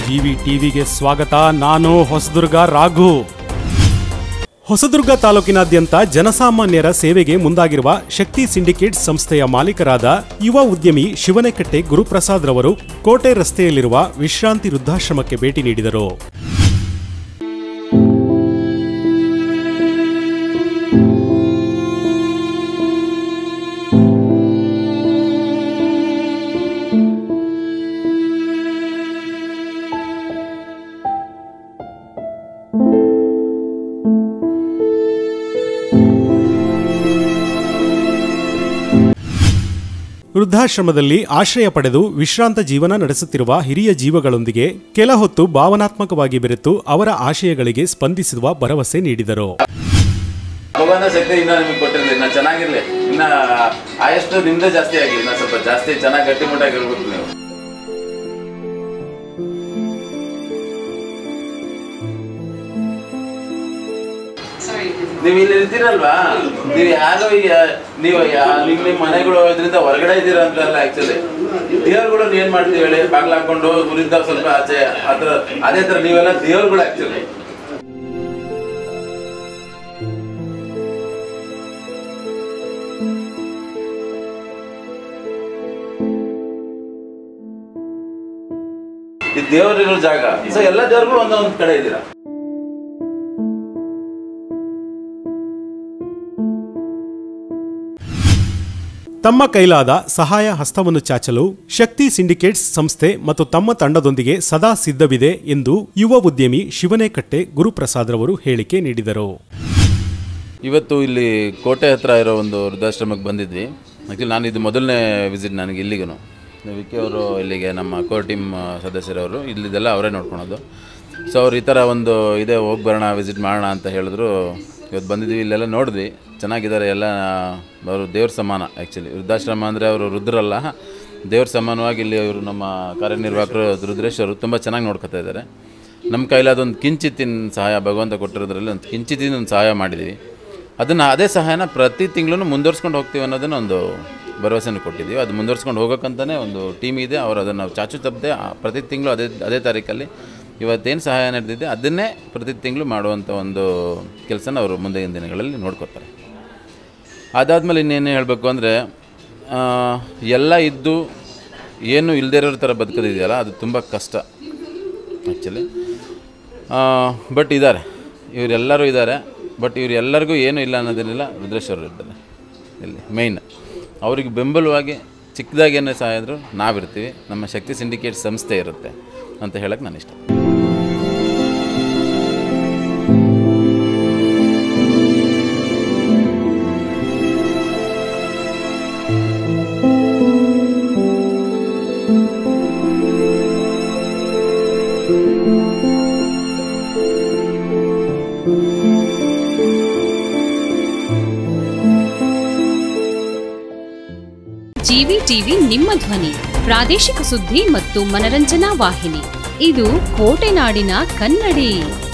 GV ಟಿವಿಗೆ ಸ್ವಾಗತ ನಾನು ಹೊಸದುರ್ಗ ರಾಘು ಹೊಸದುರ್ಗ ತಾಲೂಕಿನಾದ್ಯಂತ ಜನಸಾಮಾನ್ಯರ ಸೇವೆಗೆ ಮುಂದಾಗಿರುವ ಶಕ್ತಿ ಸಿಂಡಿಕೇಟ್ ಸಂಸ್ಥೆಯ ಮಾಲೀಕರಾದ ಯುವ ಉದ್ಯಮಿ ಶಿವನೆಕಟ್ಟೆ ಗುರುಪ್ರಸಾದ್ ರವರು ಕೋಟೆ ರಸ್ತೆಯಲ್ಲಿರುವ ವಿಶ್ರಾಂತಿ ವೃದ್ಧಾಶ್ರಮಕ್ಕೆ ಭೇಟಿ ನೀಡಿದರು ವೃದ್ಧಾಶ್ರಮದಲ್ಲಿ ಆಶ್ರಯ ಪಡೆದು ವಿಶ್ರಾಂತ ಜೀವನ ನಡೆಸುತ್ತಿರುವ ಹಿರಿಯ ಜೀವಗಳೊಂದಿಗೆ ಕೆಲ ಹೊತ್ತು ಭಾವನಾತ್ಮಕವಾಗಿ ಬೆರೆತು ಅವರ ಆಶಯಗಳಿಗೆ ಸ್ಪಂದಿಸುವ ಭರವಸೆ ನೀಡಿದರು ಭಗವಾನ ಶಕ್ತಿ ಇನ್ನ ನಿಮಗೆ ಕೊಟ್ಟಿರಲಿ ಇನ್ನ ಚೆನ್ನಾಗಿರ್ಲಿ ಇನ್ನ ಆಯಷ್ಟು ನಿಮ್ದೇ ಜಾಸ್ತಿ ಆಗಿ ಇನ್ನ ಸ್ವಲ್ಪ ಜಾಸ್ತಿ ಚೆನ್ನಾಗಿ ಗಟ್ಟಿಮುಟ್ಟಾಗಿರ್ಬೇಕು ನೀವು ನೀವು ಇಲ್ಲಿ ಇರ್ತೀರಲ್ವಾ ನೀವು ಯಾರೋ ಈಗ ನೀವು ಯಾ- ನಿಮ್ ನಿಮ್ ಮನೆಗಳು ಇದರಿಂದ ಹೊರಗಡೆ ಇದ್ದೀರಾ ಅಂತ ಅಲ್ಲ ಆಕ್ಚುಲಿ ದೇವ್ರುಗಳು ಏನ್ ಮಾಡ್ತೀವಿ ಹೇಳಿ ಬಾಗ್ಲ ಹಾಕೊಂಡು ಊರಿಂದ ಸ್ವಲ್ಪ ಆಚೆ ಅದ್ರ ಅದೇ ತರ ನೀವೆಲ್ಲ ದೇವ್ರುಗಳು ಆಕ್ಚುಲಿ ಈ ದೇವರಿರೋ ಜಾಗ ಸೊ ಎಲ್ಲ ದೇವ್ರಿಗೂ ಒಂದೊಂದ್ ಕಡೆ ಇದ್ದೀರಾ ತಮ್ಮ ಕೈಲಾದ ಸಹಾಯ ಹಸ್ತವನ್ನು ಚಾಚಲು ಶಕ್ತಿ ಸಿಂಡಿಕೇಟ್ಸ್ ಸಂಸ್ಥೆ ಮತ್ತು ತಮ್ಮ ತಂಡದೊಂದಿಗೆ ಸದಾ ಸಿದ್ಧವಿದೆ ಎಂದು ಯುವ ಉದ್ಯಮಿ ಶಿವನೇಕಟ್ಟೆ ಗುರುಪ್ರಸಾದ್ ರವರು ಹೇಳಿಕೆ ನೀಡಿದರು ಇವತ್ತು ಇಲ್ಲಿ ಕೋಟೆ ಹತ್ರ ಇರೋ ಒಂದು ವೃದ್ಧಾಶ್ರಮಕ್ಕೆ ಬಂದಿದ್ವಿ ಆ್ಯಕ್ಚುಲಿ ನಾನು ಇದು ಮೊದಲನೇ ವಿಸಿಟ್ ನನಗೆ ಇಲ್ಲಿಗೂ ವಿಕ್ಕಿ ಅವರು ಇಲ್ಲಿಗೆ ನಮ್ಮ ಕೋರ್ ಟೀಮ್ ಸದಸ್ಯರವರು ಇಲ್ಲಿದೆಲ್ಲ ಅವರೇ ನೋಡ್ಕೊಳೋದು ಸೊ ಅವ್ರು ಈ ಥರ ಒಂದು ಇದೆ ಹೋಗಿ ಬರೋಣ ವಿಸಿಟ್ ಮಾಡೋಣ ಅಂತ ಹೇಳಿದ್ರು ಇವತ್ತು ಬಂದಿದ್ವಿ ಇಲ್ಲೆಲ್ಲ ನೋಡಿದ್ವಿ ಚೆನ್ನಾಗಿದ್ದಾರೆ ಎಲ್ಲ ಅವರು ದೇವ್ರ ಸಮಾನ ಆ್ಯಕ್ಚುಲಿ ವೃದ್ಧಾಶ್ರಮ ಅಂದರೆ ಅವರು ರುದ್ರಲ್ಲ ದೇವ್ರ ಸಮಾನವಾಗಿ ಇಲ್ಲಿ ಅವರು ನಮ್ಮ ಕಾರ್ಯನಿರ್ವಾಹಕರು ರುದ್ರೇಶ್ ಅವರು ತುಂಬ ಚೆನ್ನಾಗಿ ನೋಡ್ಕೊತಾ ಇದ್ದಾರೆ ನಮ್ಮ ಕೈಲಾದೊಂದು ಕಿಂಚಿತ್ತಿನ ಸಹಾಯ ಭಗವಂತ ಕೊಟ್ಟಿರೋದ್ರಲ್ಲಿ ಒಂದು ಕಿಂಚಿತ್ತಿನ ಒಂದು ಸಹಾಯ ಮಾಡಿದ್ದೀವಿ ಅದನ್ನು ಅದೇ ಸಹಾಯನ ಪ್ರತಿ ತಿಂಗಳು ಮುಂದುವರ್ಸ್ಕೊಂಡು ಹೋಗ್ತೀವಿ ಅನ್ನೋದನ್ನ ಒಂದು ಭರವಸೆನ ಕೊಟ್ಟಿದ್ದೀವಿ ಅದು ಮುಂದುವರ್ಸ್ಕೊಂಡು ಹೋಗೋಕ್ಕಂತಲೇ ಒಂದು ಟೀಮ್ ಇದೆ ಅವರು ಅದನ್ನು ಚಾಚು ತಪ್ಪದೆ ಆ ಪ್ರತಿ ತಿಂಗಳು ಅದೇ ಅದೇ ತಾರೀಕಲ್ಲಿ ಇವತ್ತೇನು ಸಹಾಯ ನಡೆದಿದೆ ಅದನ್ನೇ ಪ್ರತಿ ತಿಂಗಳು ಮಾಡುವಂಥ ಒಂದು ಕೆಲಸನ ಅವರು ಮುಂದಿನ ದಿನಗಳಲ್ಲಿ ನೋಡ್ಕೊತಾರೆ ಅದಾದಮೇಲೆ ಇನ್ನೇನು ಹೇಳಬೇಕು ಅಂದರೆ ಎಲ್ಲ ಇದ್ದು ಏನು ಇಲ್ಲದೇ ಇರೋ ಥರ ಬದುಕೋದಿದೆಯಲ್ಲ ಅದು ತುಂಬ ಕಷ್ಟ ಆ್ಯಕ್ಚುಲಿ ಬಟ್ ಇದ್ದಾರೆ ಇವರೆಲ್ಲರೂ ಇದ್ದಾರೆ ಬಟ್ ಇವರೆಲ್ಲರಿಗೂ ಏನೂ ಇಲ್ಲ ಅನ್ನೋದೇನಿಲ್ಲ ರುದ್ರೇಶ್ವರರು ಇರ್ತಾರೆ ಇಲ್ಲಿ ಮೇಯ್ನ್ ಅವ್ರಿಗೆ ಬೆಂಬಲವಾಗಿ ಚಿಕ್ಕದಾಗೇನೇ ಸಹಾಯ ಆದರೂ ನಾವಿರ್ತೀವಿ ನಮ್ಮ ಶಕ್ತಿ ಸಿಂಡಿಕೇಟ್ ಸಂಸ್ಥೆ ಇರುತ್ತೆ ಅಂತ ಹೇಳಕ್ಕೆ ನಾನು ಇಷ್ಟ ಜಿವಿ ಟಿವಿ ನಿಮ್ಮ ಧ್ವನಿ ಪ್ರಾದೇಶಿಕ ಸುದ್ದಿ ಮತ್ತು ಮನರಂಜನಾ ವಾಹಿನಿ ಇದು ಕೋಟೆನಾಡಿನ ಕನ್ನಡಿ